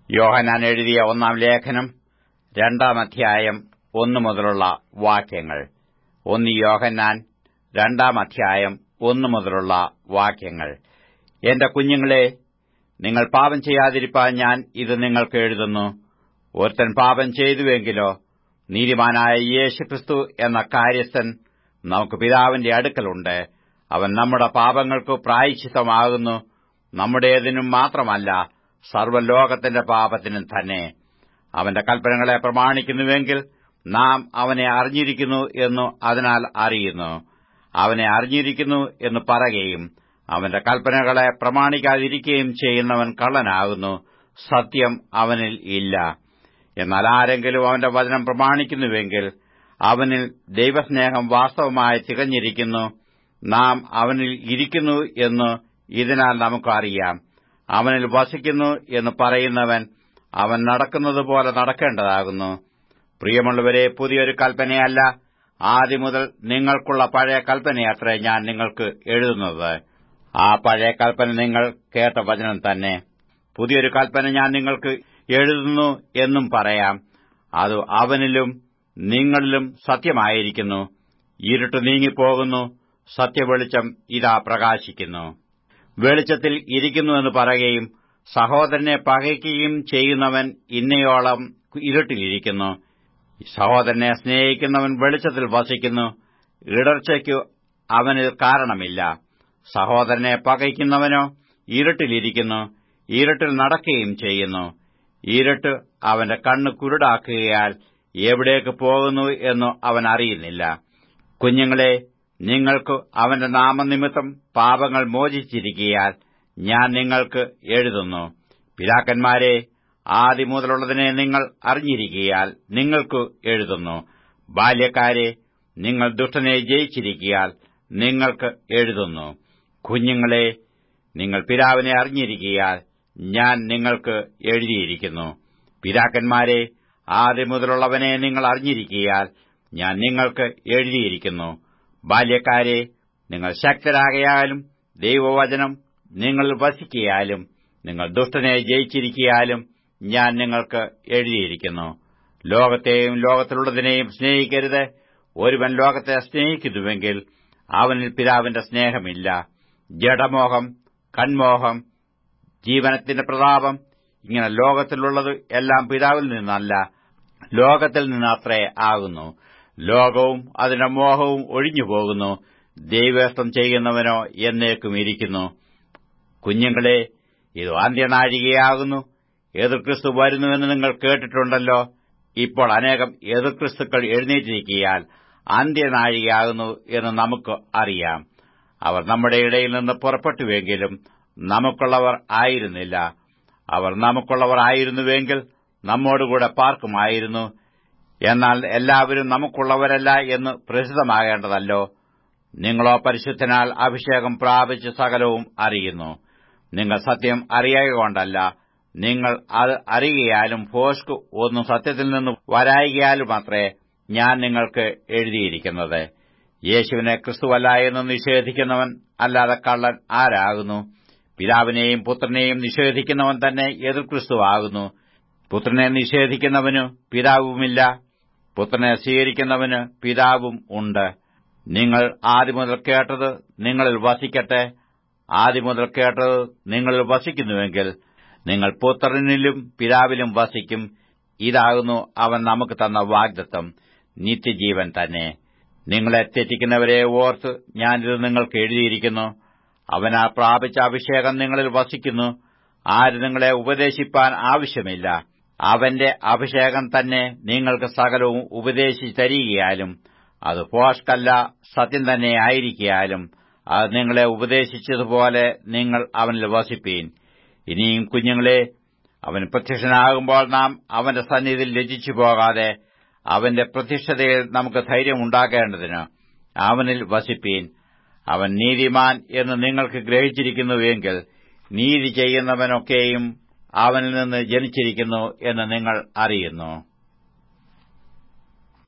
യോഹനാൻ എഴുതിയ ഒന്നാം ലേഖനം രണ്ടാം അധ്യായം ഒന്നു മുതലുള്ള വാക്യങ്ങൾ ഒന്ന് യോഹന്നാൻ രണ്ടാം അധ്യായം ഒന്നു മുതലുള്ള വാക്യങ്ങൾ എന്റെ കുഞ്ഞുങ്ങളെ നിങ്ങൾ പാപം ചെയ്യാതിരിപ്പാൻ ഞാൻ ഇത് നിങ്ങൾക്ക് എഴുതുന്നു ഒരുത്തൻ പാപം ചെയ്തുവെങ്കിലോ നീതിമാനായ യേശുക്രിസ്തു എന്ന കാര്യസ്ഥൻ നമുക്ക് പിതാവിന്റെ അടുക്കലുണ്ട് അവൻ നമ്മുടെ പാപങ്ങൾക്ക് പ്രായശ്ചിത്തമാകുന്നു നമ്മുടേതിനും മാത്രമല്ല സർവ്വലോകത്തിന്റെ പാപത്തിനും തന്നെ അവന്റെ കൽപ്പനകളെ പ്രമാണിക്കുന്നുവെങ്കിൽ നാം അവനെ അറിഞ്ഞിരിക്കുന്നു എന്നു അതിനാൽ അറിയുന്നു അവനെ അറിഞ്ഞിരിക്കുന്നു എന്ന് പറയുകയും അവന്റെ കൽപ്പനകളെ പ്രമാണിക്കാതിരിക്കുകയും ചെയ്യുന്നവൻ കള്ളനാകുന്നു സത്യം അവനിൽ ഇല്ല എന്നാൽ ആരെങ്കിലും അവന്റെ വചനം പ്രമാണിക്കുന്നുവെങ്കിൽ അവനിൽ ദൈവസ്നേഹം വാസ്തവമായി തികഞ്ഞിരിക്കുന്നു നാം അവനിൽ ഇരിക്കുന്നു എന്ന് ഇതിനാൽ നമുക്ക് അറിയാം അവനിൽ വസിക്കുന്നു എന്ന് പറയുന്നവൻ അവൻ നടക്കുന്നതുപോലെ നടക്കേണ്ടതാകുന്നു പ്രിയമുള്ളവരെ പുതിയൊരു കൽപ്പനയല്ല ആദ്യം മുതൽ നിങ്ങൾക്കുള്ള പഴയ കൽപ്പനയത്രേ ഞാൻ നിങ്ങൾക്ക് എഴുതുന്നത് ആ പഴയ കൽപ്പന നിങ്ങൾ കേട്ട വചനം തന്നെ പുതിയൊരു കൽപ്പന ഞാൻ നിങ്ങൾക്ക് എഴുതുന്നു എന്നും പറയാം അത് അവനിലും നിങ്ങളിലും സത്യമായിരിക്കുന്നു ഇരുട്ട് നീങ്ങിപ്പോകുന്നു സത്യവെളിച്ചം ഇതാ പ്രകാശിക്കുന്നു വെളിച്ചത്തിൽ ഇരിക്കുന്നുവെന്ന് പറയുകയും സഹോദരനെ പകയ്ക്കുകയും ചെയ്യുന്നവൻ ഇന്നയോളം ഇരുട്ടിലിരിക്കുന്നു സഹോദരനെ സ്നേഹിക്കുന്നവൻ വെളിച്ചത്തിൽ വസിക്കുന്നു ഇടർച്ചയ്ക്കു അവനിൽ കാരണമില്ല സഹോദരനെ പകയ്ക്കുന്നവനോ ഇരുട്ടിലിരിക്കുന്നു ഇരുട്ടിൽ നടക്കുകയും ചെയ്യുന്നു ഇരുട്ട് അവന്റെ കണ്ണ് കുരുടാക്കുകയാൽ എവിടേക്ക് പോകുന്നു എന്നു അവൻ അറിയുന്നില്ല കുഞ്ഞുങ്ങളെ നിങ്ങൾക്ക് അവന്റെ നാമനിമിത്തം പാപങ്ങൾ മോചിച്ചിരിക്കയാൽ ഞാൻ നിങ്ങൾക്ക് എഴുതുന്നു പിതാക്കന്മാരെ ആദ്യം മുതലുള്ളതിനെ നിങ്ങൾ അറിഞ്ഞിരിക്കയാൽ നിങ്ങൾക്ക് എഴുതുന്നു ബാല്യക്കാരെ നിങ്ങൾ ദുഷ്ടനെ ജയിച്ചിരിക്കയാൽ നിങ്ങൾക്ക് എഴുതുന്നു കുഞ്ഞുങ്ങളെ നിങ്ങൾ പിതാവിനെ അറിഞ്ഞിരിക്കയാൽ ഞാൻ നിങ്ങൾക്ക് എഴുതിയിരിക്കുന്നു പിതാക്കന്മാരെ ആദ്യം മുതലുള്ളവനെ നിങ്ങൾ അറിഞ്ഞിരിക്കയാൽ ഞാൻ നിങ്ങൾക്ക് എഴുതിയിരിക്കുന്നു ബാല്യക്കാരെ നിങ്ങൾ ശക്തരാകയാലും ദൈവവചനം നിങ്ങളിൽ വസിക്കയാലും നിങ്ങൾ ദുഷ്ടനെ ജയിച്ചിരിക്കയാലും ഞാൻ നിങ്ങൾക്ക് എഴുതിയിരിക്കുന്നു ലോകത്തെയും ലോകത്തിലുള്ളതിനെയും സ്നേഹിക്കരുത് ഒരുവൻ ലോകത്തെ സ്നേഹിക്കുന്നുവെങ്കിൽ അവനിൽ പിതാവിന്റെ സ്നേഹമില്ല ജഡമോഹം കൺമോഹം ജീവനത്തിന്റെ പ്രതാപം ഇങ്ങനെ ലോകത്തിലുള്ളത് എല്ലാം പിതാവിൽ നിന്നല്ല ലോകത്തിൽ നിന്നത്രേ ആകുന്നു ലോകവും അതിന്റെ മോഹവും ഒഴിഞ്ഞുപോകുന്നു ദൈവേഷ്ടം ചെയ്യുന്നവനോ എന്നേക്കും ഇരിക്കുന്നു കുഞ്ഞുങ്ങളെ ഇത് അന്ത്യനാഴികയാകുന്നു എതിർക്രിസ്തു വരുന്നുവെന്ന് നിങ്ങൾ കേട്ടിട്ടുണ്ടല്ലോ ഇപ്പോൾ അനേകം എതിർക്രിസ്തുക്കൾ എഴുന്നേറ്റിരിക്കിയാൽ അന്ത്യനാഴികയാകുന്നു എന്ന് നമുക്ക് അറിയാം അവർ നമ്മുടെ ഇടയിൽ നിന്ന് പുറപ്പെട്ടുവെങ്കിലും നമുക്കുള്ളവർ ആയിരുന്നില്ല അവർ നമുക്കുള്ളവർ ആയിരുന്നുവെങ്കിൽ നമ്മോടുകൂടെ പാർക്കുമായിരുന്നു എന്നാൽ എല്ലാവരും നമുക്കുള്ളവരല്ല എന്ന് പ്രസിദ്ധമാകേണ്ടതല്ലോ നിങ്ങളോ പരിശുദ്ധനാൽ അഭിഷേകം പ്രാപിച്ച് സകലവും അറിയുന്നു നിങ്ങൾ സത്യം അറിയുകൊണ്ടല്ല നിങ്ങൾ അത് അറിയുകയാലും ഫോഷ്ക് ഒന്നും സത്യത്തിൽ നിന്ന് വരായികയാലുമത്രേ ഞാൻ നിങ്ങൾക്ക് എഴുതിയിരിക്കുന്നത് യേശുവിനെ ക്രിസ്തുവല്ല എന്ന് നിഷേധിക്കുന്നവൻ അല്ലാതെ കള്ളൻ ആരാകുന്നു പിതാവിനെയും പുത്രനെയും നിഷേധിക്കുന്നവൻ തന്നെ എതിർ ക്രിസ്തുവാകുന്നു പുത്രനെ നിഷേധിക്കുന്നവന് പിതാവുമില്ല പുത്രനെ സ്വീകരിക്കുന്നവന് പിതാവും ഉണ്ട് നിങ്ങൾ ആദ്യം മുതൽ കേട്ടത് നിങ്ങളിൽ വസിക്കട്ടെ ആദ്യം മുതൽ കേട്ടത് നിങ്ങളിൽ വസിക്കുന്നുവെങ്കിൽ നിങ്ങൾ പുത്രനിലും പിതാവിലും വസിക്കും ഇതാകുന്നു അവൻ നമുക്ക് തന്ന വാഗ്ദത്തം നിത്യജീവൻ തന്നെ നിങ്ങളെ തെറ്റിക്കുന്നവരെ ഓർത്ത് ഞാനിത് നിങ്ങൾക്ക് എഴുതിയിരിക്കുന്നു അവനാ പ്രാപിച്ച അഭിഷേകം നിങ്ങളിൽ വസിക്കുന്നു ആര് നിങ്ങളെ ഉപദേശിപ്പാൻ ആവശ്യമില്ല അവന്റെ അഭിഷേകം തന്നെ നിങ്ങൾക്ക് സകലവും ഉപദേശിച്ചു തരികയാലും അത് പോഷ്കല്ല സത്യം തന്നെ ആയിരിക്കാലും അത് നിങ്ങളെ ഉപദേശിച്ചതുപോലെ നിങ്ങൾ അവനിൽ വസിപ്പീൻ ഇനിയും കുഞ്ഞുങ്ങളെ അവൻ പ്രത്യക്ഷനാകുമ്പോൾ നാം അവന്റെ സന്നിധിയിൽ ലജിച്ചു പോകാതെ അവന്റെ പ്രത്യക്ഷതയിൽ നമുക്ക് ധൈര്യമുണ്ടാക്കേണ്ടതിന് അവനിൽ വസിപ്പീൻ അവൻ നീതിമാൻ എന്ന് നിങ്ങൾക്ക് ഗ്രഹിച്ചിരിക്കുന്നുവെങ്കിൽ നീതി ചെയ്യുന്നവനൊക്കെയും അവനിൽ നിന്ന് ജനിച്ചിരിക്കുന്നു എന്ന് നിങ്ങൾ അറിയുന്നു